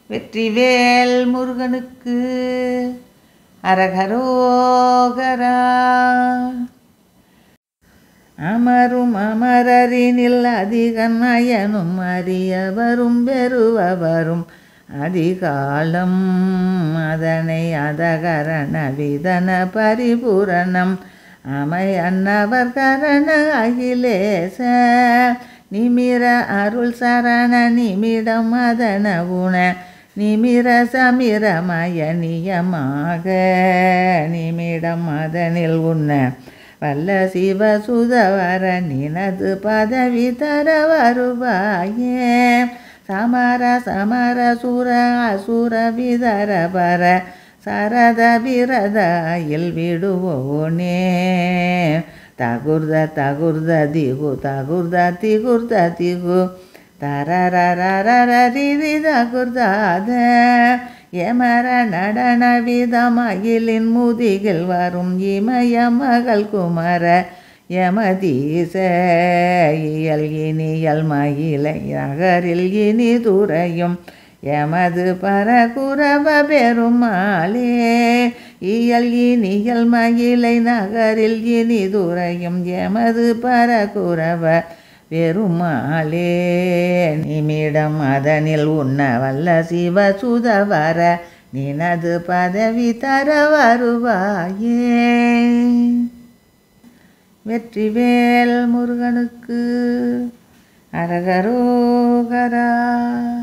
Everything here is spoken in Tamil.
வெற்றிவேல் முருகனுக்கு அரகரோகரா அமரும் அமரரினில் அதிகன் அயனும் அறியவரும் பெறுவவரும் அதிகாலம் அதனை அதகரண விதன பரிபூரணம் அமை அன்னவர் கரண அகிலேச நிமிர அருள் சரண நிமிடம் அதன உண நிமிர சமிரமய நியமாக நிமிடம் அதனில் உண்ண வல்ல சிவசுதவர நினது பதவி தர வருவாயே சமர சமர சுர அசுர விதர பர சரத விரதாயில் விடுவோனே தகுர்த தகுர்த திகு தகுர்த திகுர்த திகு தரரரரரி தகுர்தாத எமர நடன விதமகிலின் முதிகில் வரும் இமய மகள் குமர யமதீச இயல் இனியல் மயிலை நகரில் இனி துறையும் எமது பரகுரவ பெருமாளே இயல் இனியல் மயிலை நகரில் இனி துறையும் எமது பரகுரவ பெருமாளே நிமிடம் அதனில் உண்ண வல்ல சிவசுதவர நினது பதவி தர வருவாயே வெற்றிவேல் முருகனுக்கு அரகரோகரா